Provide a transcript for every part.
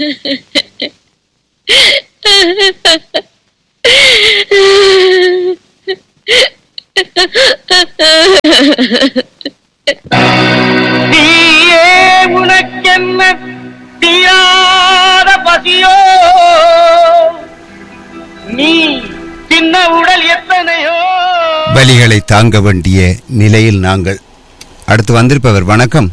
தீயே உனக்கென்ன தீராத பசியோ நீ சின்ன உடல் எத்தனையோ வலிகளை தாங்க வேண்டிய நிலையில் நாங்கள் அடுத்து வந்திருப்பவர் வணக்கம்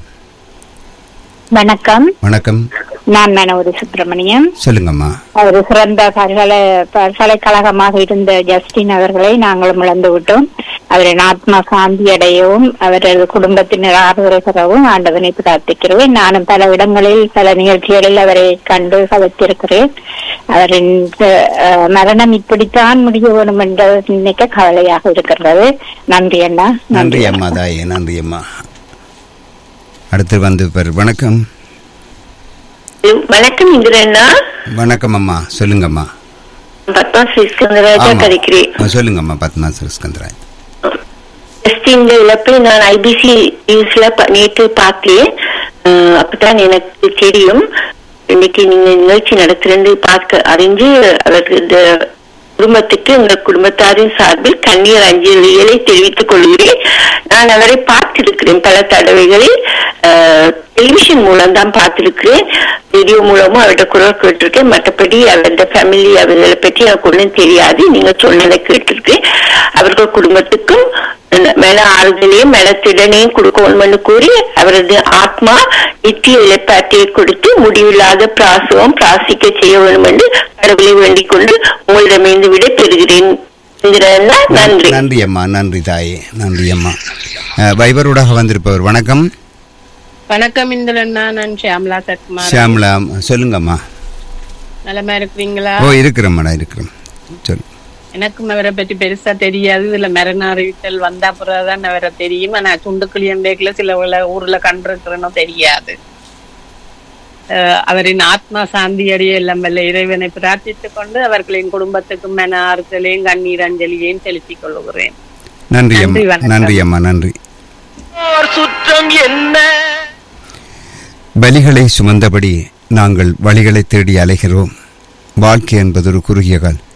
வணக்கம் வணக்கம் நான் மனோதி சுப்பிரமணியம் சொல்லுங்கம்மா ஒரு சிறந்த பல்கலை பல்கலைக்கழகமாக இருந்த ஜஸ்டின் அவர்களை நாங்களும் இழந்து விட்டோம் அவரின் ஆத்மா சாந்தி அடையவும் அவரது குடும்பத்தினர் ஆறுதல் பெறவும் ஆண்டவனை பிரார்த்திக்கிறேன் நானும் பல இடங்களில் பல நிகழ்ச்சிகளில் அவரை கண்டு கதைத்திருக்கிறேன் அவரின் அஹ், மரணம் இப்படித்தான் முடிய வேண்டும் என்று நினைக்க கவலையாக இருக்கிறது நன்றி அண்ணா நன்றி அம்மா தாயே நன்றி அம்மா அடுத்து வந்திருப்பவர் வணக்கம் வணக்கம் இந்திரண்ணா வணக்கம் அம்மா சொல்லுங்கம்மா பத்மா ஸ்ரீஸ்கந்தராஜா ஆமா. கதைக்கிறேன் ஆ, சொல்லுங்கம்மா பத்மா சிறஸ்கந்தராய் இந்த இழப்பை நான் ஐபிசி நியூஸ்ல ப- நேற்று பார்த்தேன் அஹ், அப்பதான் எனக்கு தெரியும் இன்னைக்கு நீங்க நிகழ்ச்சி நடத்துறது பார்க்க அறிஞ்சு அவருக்கு இந்த குடும்பத்துக்கு உங்கள் குடும்பத்தாரின் சார்பில் கண்ணீர் அஞ்சலிகளை தெரிவித்துக் கொள்கிறேன் நான் அவரை பார்த்திருக்கிறேன் பல தடவைகளில் அஹ், டெலிவிஷன் மூலம் தான் பார்த்திருக்கிறேன் ரேடியோ மூலமும் அவரோட குரல் கேட்டிருக்கேன் மற்றபடி அவரோட ஃபேமிலி அவர்களை பற்றி எனக்கு ஒன்றும் தெரியாது நீங்க சொன்னதை கேட்டிருக்கேன் அவர்கள் குடும்பத்துக்கும் மேல ஆறுதலையும் மேல திடனையும் கொடுக்கணும்னு கூறி அவரது ஆத்மா நித்திய இழப்பாட்டையை கொடுத்து முடிவில்லாத பிராசவம் பிராசிக்க செய்ய வேண்டும் என்று கடவுளை வேண்டிக் கொண்டு உங்களிடமிருந்து விட பெறுகிறேன் என்கிறேன்னா நன்றி நன்றி அம்மா நன்றி தாயே நன்றி அம்மா அஹ், வைபரூடாக வந்திருப்பவர் வணக்கம் வணக்கம் இந்திரண்ணா நான் ஷியாமலா சத்குமார் ஷியாமலா சொல்லுங்கம்மா நலமா இருக்கிறீங்களா ஓ இருக்கிறோம்மாடா இருக்கிறோம் சொல்லு எனக்கும் அவரை பற்றி பெருசா தெரியாது இதுல மரண அறிவித்தல் வந்தா பிறகுதான் அவரை தெரியும் ஆனா சுண்டுக்கிளியம்பேக்கில் சில உள்ள ஊர்ல கண்டிருக்கிறேனோ தெரியாது அஹ் அவரின் ஆத்மா சாந்தி அடைய எல்லாம் வல்ல இறைவனை பிரார்த்தித்துக் கொண்டு அவர்களின் குடும்பத்துக்கும் மன ஆறுதலையும் கண்ணீர் அஞ்சலியையும் செலுத்திக் கொள்கிறேன் நன்றி நன்றி, அம்மா வணக்கம். நன்றி அம்மா நன்றி ஓர் சுற்றம் என்ன பலிகளை சுமந்தபடி நாங்கள் வழிகளை தேடி அலைகிறோம் வாழ்க்கை என்பது ஒரு குறுகிய கால்